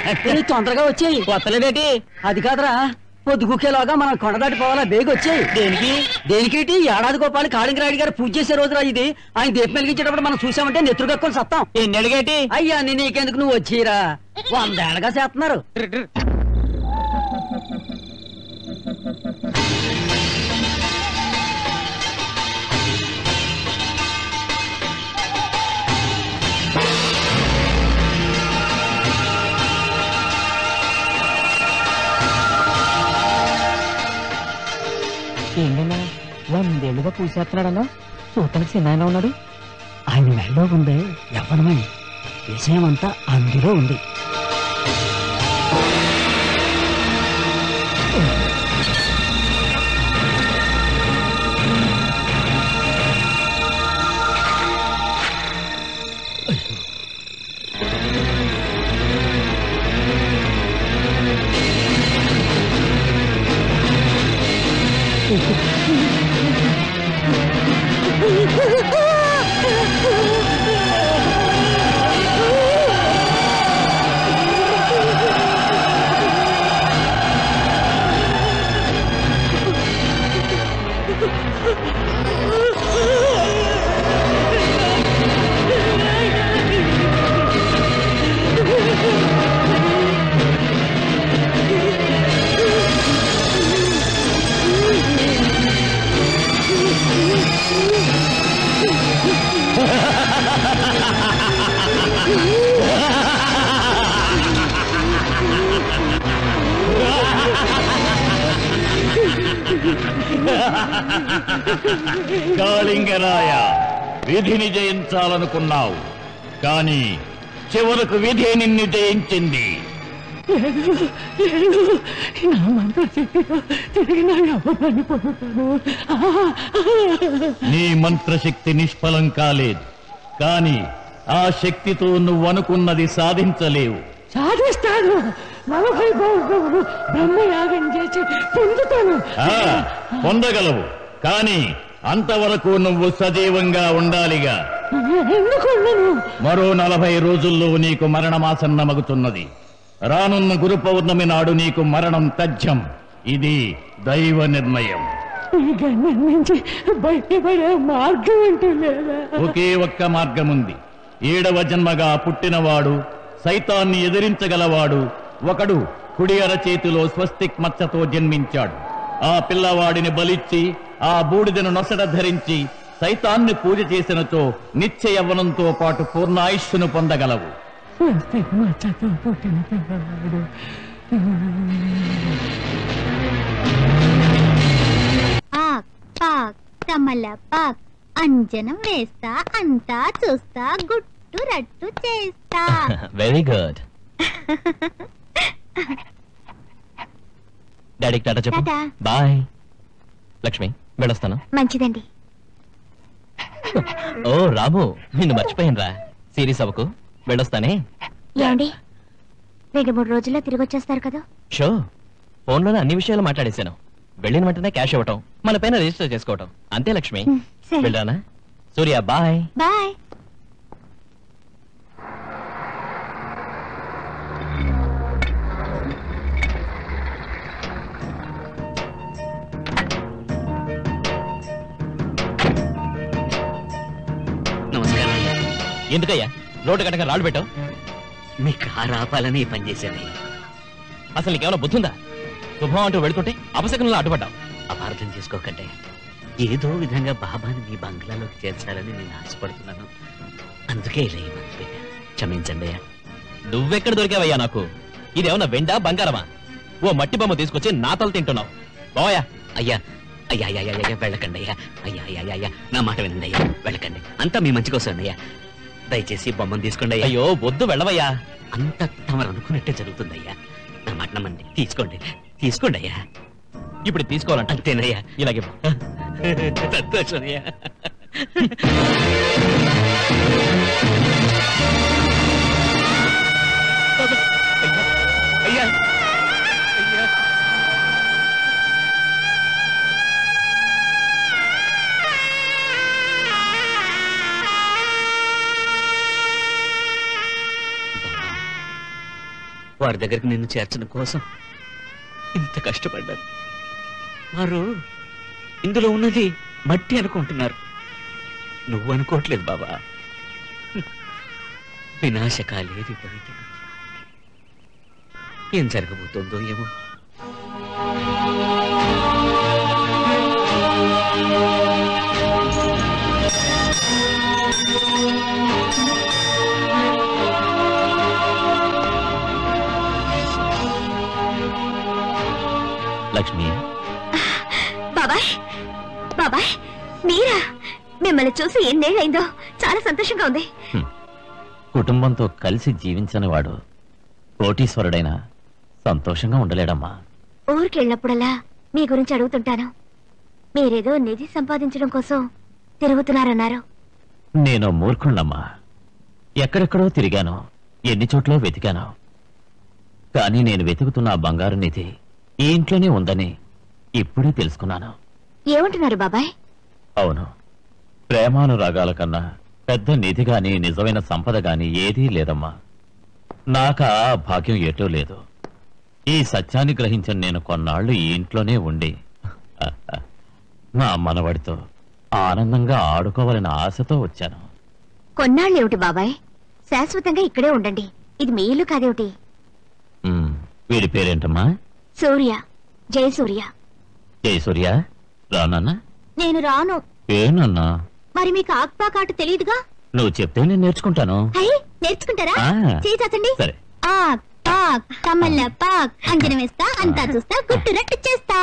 ఏ, తొందరగా వచ్చేయి వస్తలేదేటి అది కాదురా పొద్దుగుకేలోగా మనం కొండ దాటిపోవాలా బేగి వచ్చేయి దేనికి దేనికేటి ఏడాది గోపాలి కాళింగరాయుడు గారు పూజ చేసే రోజురా ఇది ఆయన దీపం వెలిగించేటప్పుడు మనం చూసామంటే నెత్తురు కక్కుని సత్తాం ఎన్ని అడిగేటి అయ్యా నేను నీకెందుకు నువ్వు వచ్చిరా వందేళ్ళగా చేస్తున్నారు ఏంటన్నా వందేళ్ళుగా పూసేస్తున్నాడన్నా చూడటానికి చిన్న ఉన్నాడు ఆయన మెళ్ళో ఉంది యవ్వనమని విషయం అంతా అందులో ఉంది కాళింగరాయ విధిని జయించాలనుకున్నావు కానీ చివరకు విధి నిన్ను జయించింది నీ మంత్రశక్తి నిష్ఫలం కాలేదు కానీ ఆ శక్తితో నువ్వు అనుకున్నది సాధించలేవు సాధిస్తాను నలభై బావులు బ్రహ్మయాగం చేసి పొందుతాను ఆ, పొందగలవు కానీ అంతవరకు నువ్వు సజీవంగా ఉండాలిగా ఎందుకు ఉండను మరో నలభై రోజుల్లో నీకు మరణమాసన్నమగుతున్నది రానున్న గురు పౌర్ణమి నాడు నీకు మరణం తథ్యం ఇది దైవ నిర్ణయం ఈ గణ్యం నుంచి బయటపడే మార్గం అంటూ లేదా ఒకే ఒక్క మార్గముంది ఏడవ జన్మగా పుట్టినవాడు సైతాన్ని ఎదిరించగలవాడు ఒకడు కుడి అరచేతిలో స్వస్తిక్ మచ్చతో జన్మించాడు ఆ పిల్లవాడిని బలిచ్చి ఆ బూడిదను నొసట ధరించి సైతాన్ని పూజ చేసినచో నిత్య యవ్వనంతో పాటు పూర్ణాయుష్ను పొందగలవు స్వస్తిక్ మచ్చతో పుట్టిన పిల్లవాడు ఆక్ పాక్ తమల పాక్ అంజనం వేస్తా అంతా చూస్తా గుట్టు రట్టు చేస్తా వెరీ గుడ్ డాడీకి టాటా చెప్పు టాటా. బాయ్ లక్ష్మి వెళ్ళొస్తాను మంచిదండి ఓ రాము నిన్ను మర్చిపోయాను రా సీరియస్ అవ్వకు వెళ్ళొస్తానే ఏమండి రెండు మూడు రోజుల్లో తిరిగి వచ్చేస్తారు కదా షో ఫోన్లోనే అన్ని విషయాలు మాట్లాడేశాను వెళ్ళిన వెంటనే క్యాష్ ఇవ్వటం మన పైన రిజిస్టర్ చేసుకోవటం అంతే లక్ష్మి హ్మ్, సరే వెళ్ళానా సూర్య బాయ్ బాయ్ నమస్కారం ఎందుకయ్యా రోడ్డు కట్టక రాళ్ళు పెట్టావు మీ కారు ఆపాలని ఈ పని చేశాను అసలు నీకేమైనా బుద్ధుందా శుభం అంటూ వెళుతుంటే అపశకునంలో అడ్డుపడ్డావు అపార్థం చేసుకోకండి ఏదో విధంగా బాబాని మీ బంగ్లాలోకి చేర్చాలని నేను ఆశపడుతున్నాను అందుకే ఇలా ఈ మందు పెట్టా క్షమించండి నువ్వెక్కడ దొరికావయ్యా నాకు ఇదేమన్నా వెండా బంగారమా ఓ మట్టి బొమ్మ తీసుకొచ్చి నా తల తింటున్నావు బావయ్యా అయ్యా అయ్యా అయ్యా అయ్యా, అయ్యా వెళ్ళకండి అయ్యా అయ్యా అయ్యా అయ్యా, అయ్యా నా మాట వినండి అయ్యా వెళ్ళకండి అంతా మీ మంచి కోసం అయ్యా దయచేసి బొమ్మను తీసుకోండి అయ్యా అయ్యో వద్దు వెళ్ళవయ్యా అంత తమరు అనుకున్నట్టే జరుగుతుంది అయ్యా నా మాట నమ్మండి తీసుకోండి తీసుకోండి అయ్యా ఇప్పుడు తీసుకోవాలంట అంతేనయ్యా ఇలాగే సంతోషం అయ్యా అయ్యా వారి దగ్గరికి నిన్ను చేర్చడం కోసం ఇంత కష్టపడ్డాను వారు ఇందులో ఉన్నది మట్టి అనుకుంటున్నారు నువ్వు అనుకోవట్లేదు బాబా వినాశకాలే విపరీతం ఏం జరగబోతోందో ఏమో లక్ష్మి బాబాయ్ బాబాయ్ మీరా మిమ్మల్ని చూసి ఎన్నేళ్ళైందో చాలా సంతోషంగా ఉంది కుటుంబంతో కలిసి జీవించని వాడు కోటీశ్వరుడైనా సంతోషంగా ఉండలేడమ్మా ఊరికెళ్ళినప్పుడల్లా మీ గురించి అడుగుతుంటాను మీరేదో నిధి సంపాదించడం కోసం తిరుగుతున్నారన్నారు నేను మూర్ఖుణ్ణమ్మా ఎక్కడెక్కడో తిరిగాను ఎన్ని చోట్ల వెతికాను కానీ నేను వెతుకుతున్న ఆ బంగారు నిధి ఈ ఇంట్లోనే ఉందని ఇప్పుడే తెలుసుకున్నాను ఏమంటున్నారు బాబాయ్ అవును ప్రేమానురాగాల కన్నా పెద్ద నిధి గాని నిజమైన సంపద గాని ఏదీ లేదమ్మా నాకా భాగ్యం ఏటో లేదు ఈ సత్యాన్ని గ్రహించిన నేను కొన్నాళ్లు ఈ ఇంట్లోనే ఉండి నా మనవడితో ఆనందంగా ఆడుకోవాలనే ఆశతో వచ్చాను కొన్నాళ్ళు ఏమిటి బాబాయ్ శాశ్వతంగా ఇక్కడే ఉండండి ఇది మీ ఇల్లు కాదేమిటి ఉమ్, వీడి పేరేంటమ్మా సూర్య జయసూర్య జయసూర్య రానన్నా నేను రాను ఏనన్నా మరి మీకు ఆక్పాకాట తెలియదుగా నువ్వు చెప్తే నేను నేర్చుకుంటాను హై నేర్చుకుంటారా ఆ. చేయి చాచండి సరే ఆక్ పాక్ కమ్మల్ల పాక్ అంజన వేస్తా అంతా చూస్తా గుట్టు రట్టు చేస్తా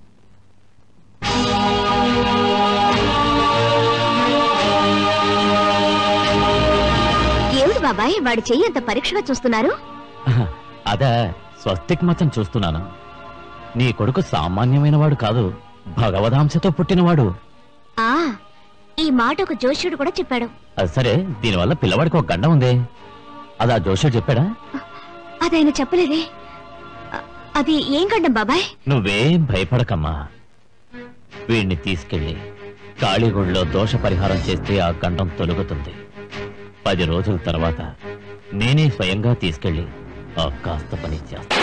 ఏమిటి బాబాయ్ వాడి చెయ్యి అంత పరీక్షగా చూస్తున్నారు అదే స్వస్తిక్ మతం చూస్తున్నాను నీ కొడుకు సామాన్యమైన వాడు కాదు భగవదాంశతో పుట్టినవాడు ఆ ఈ మాట ఒక జోష్యుడు కూడా చెప్పాడు అది సరే దీనివల్ల పిల్లవాడికి ఒక గండ ఉంది అది ఆ జోషుడు చెప్పాడా అదైనా చెప్పలేదే అ- అది ఏం కండం బాబాయ్ నువ్వేం భయపడకమ్మా వీడిని తీసుకెళ్లి కాళీగుడిలో దోష పరిహారం చేస్తే ఆ గండం తొలుగుతుంది పది రోజుల తర్వాత నేనే స్వయంగా తీసుకెళ్లి ఆ కాస్త పని చేస్తా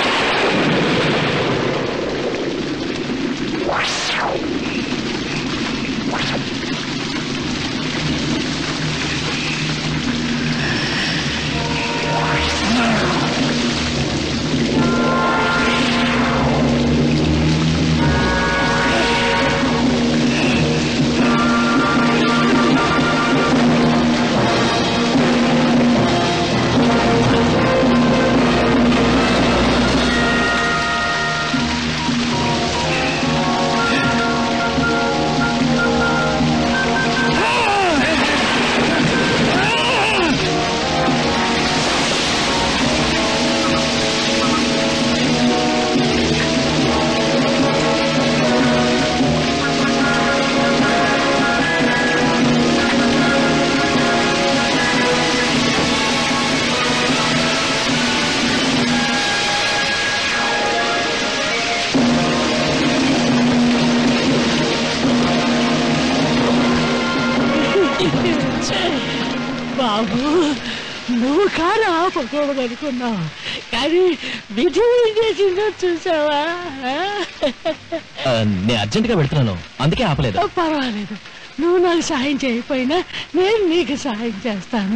బాబు నువ్వు కారు ఆపకూడదు అనుకున్నావు కానీ విధి ఏం చేసిందో చూసావా ఆ, నేను అర్జెంట్ గా వెళ్తున్నాను అందుకే ఆపలేదు పర్వాలేదు నువ్వు నాకు సహాయం చేయకపోయినా నేను నీకు సహాయం చేస్తాను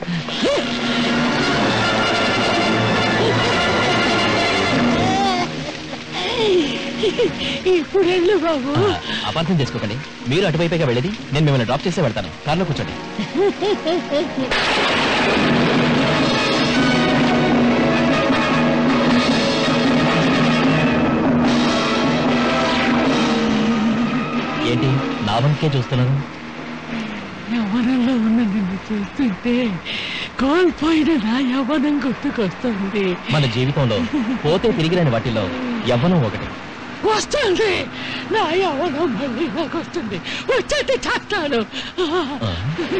ఇప్పుడు వెళ్ళు బాబు ఆ, అపార్థం చేసుకోకండి మీరు అటువైపుగా వెళ్ళేది నేను మిమ్మల్ని డ్రాప్ చేసే వెళ్తాను కార్లో కూర్చోండి ఏంటి నా వంకే చూస్తున్నారు యవ్వనంలో ఉన్న నిన్ను చూస్తుంటే కోల్పోయిన నా యవ్వనం గుర్తుకొస్తుంది మన జీవితంలో పోతే తిరిగిరాని వాటిల్లో యవ్వనం ఒకటి వస్తుంది నా యవ్వనం మళ్ళీ నాకు వస్తుంది వచ్చేది చేస్తాను ఆ.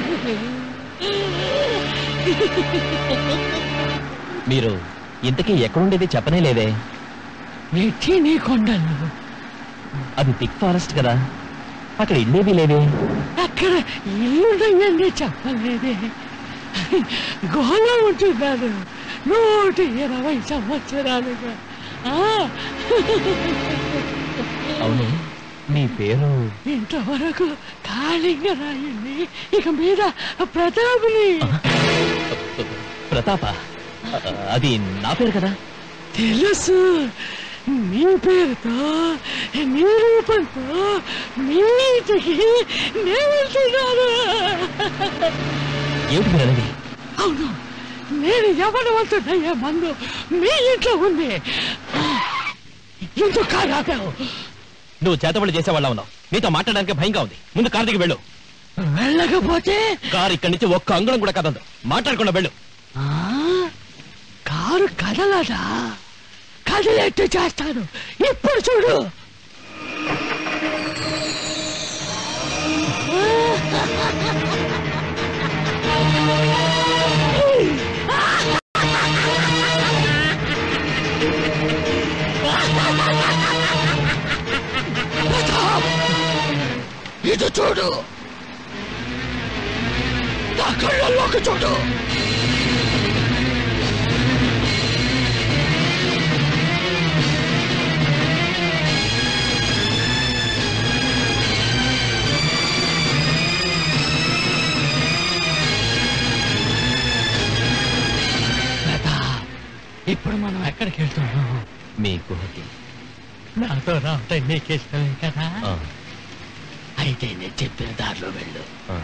మీరు ఇంతకీ ఎక్కడుండేది చెప్పనే లేదే వెచ్చి నీ కొండలు అది థిక్ ఫారెస్ట్ కదా అక్కడ ఇల్లేవి లేవే అక్కడ ఇల్లుండని చెప్పలేదే గోళ ఉంటున్నాను నూట ఇరవై సంవత్సరాలుగా ఆ, అవును నీ పేరు ఇంతవరకు కాళింగరాయుణ్ణి ఇక మీద ప్రతాపుని ప్రతాప అది నా పేరు కదా తెలుసు నీ పేరుతో నీ రూపంతో మీ ఇంటికి నేను వెళ్తున్నాను ఏమిటి మీరు అనేది అవును నేను ఎవరవలసిందయ్యే మందు మీ ఇంట్లో ఉంది ఎందుకు కాదాపావు నువ్వు చేతబడి చేసేవాళ్ళ ఉన్నావు నీతో మాట్లాడడానికి భయంగా ఉంది ముందు కారు దిగి వెళ్ళు వెళ్ళకపోతే కారు ఇక్కడి నుంచి ఒక్క అంగుళం కూడా కదదు మాట్లాడకుండా వెళ్ళు ఆ, కారు కదలదా కదిలేట్టు చేస్తాను ఇప్పుడు చూడు ఇది చూడు నా కళ్ళల్లోకి చూడు ఇప్పుడు మనం ఎక్కడికి వెళ్తున్నాం మీ గుహకి నాతో రావటం నీకు ఇష్టమే కదా ఆ, అయితే నేను చెప్పిన దారిలో వెళ్ళు ఆ.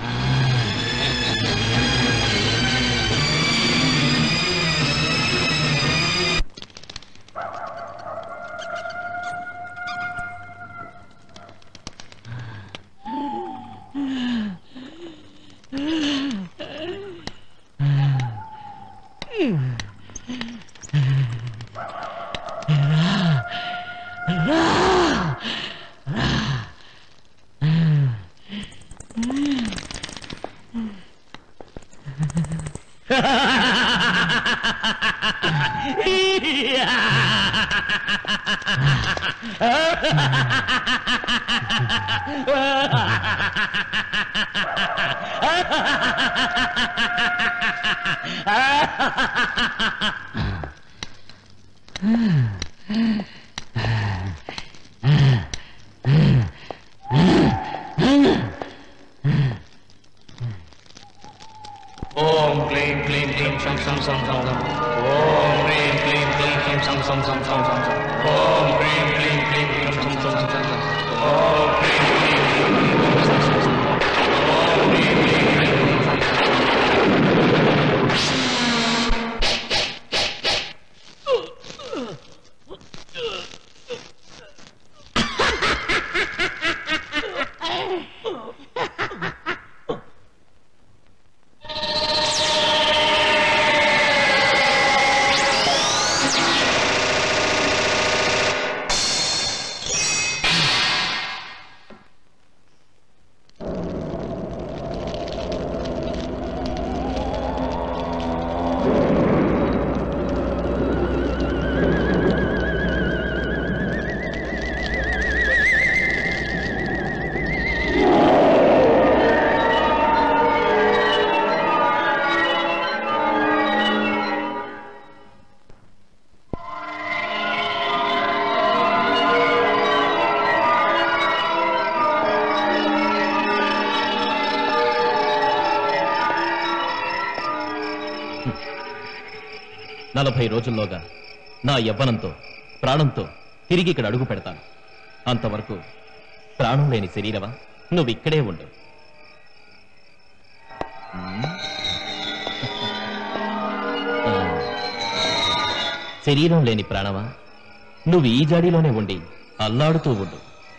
ఓం క్లీం క్లీం క్లీం శం శం శం శం శం. ఓం క్లీం క్లీం క్లీం క్లీం శం శం శం శం శం శం. ఓం క్లీం క్లీం క్లీం క్లీం శం శం శం శం శం. ఓం క్లీం క్లీం క్లీం క్లీం శం శం శం శం. ఓం క్లీం క్లీం క్లీం క్లీం శం శం శం. నలభై రోజుల్లోగా నా యవ్వనంతో ప్రాణంతో తిరిగి ఇక్కడ అడుగు పెడతాను అంతవరకు ప్రాణం లేని శరీరమా నువ్వు ఇక్కడే ఉండు ఉమ్. ఆ. శరీరం లేని ప్రాణమా నువ్వు ఈ జాడీలోనే ఉండి అల్లాడుతూ ఉండు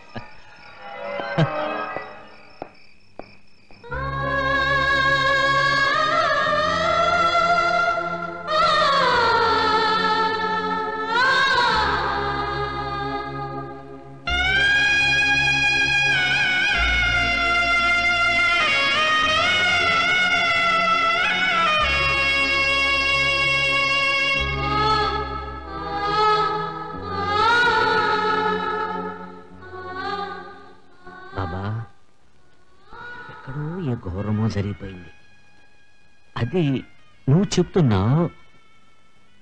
బాబా ఎక్కడో ఏ ఘోరమో జరిగిపోయింది అది నువ్వు చెప్తున్నావు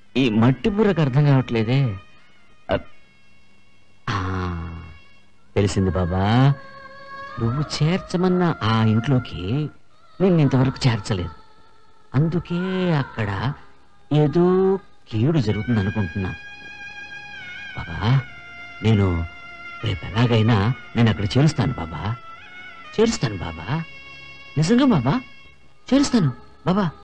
ఈ మట్టి బుర్రకు అర్థం కావట్లేదే అ- ఆ, తెలిసింది బాబా నువ్వు చేర్చమన్న ఆ ఇంట్లోకి నేను ఇంతవరకు చేర్చలేదు అందుకే అక్కడ ఏదో కీడు జరుగుతుంది అనుకుంటున్నా బాబా నేను రేపు ఎలాగైనా నేను అక్కడ చేరుస్తాను బాబా చేరుస్తాను బాబా నిజంగా బాబా చేరుస్తాను బాబా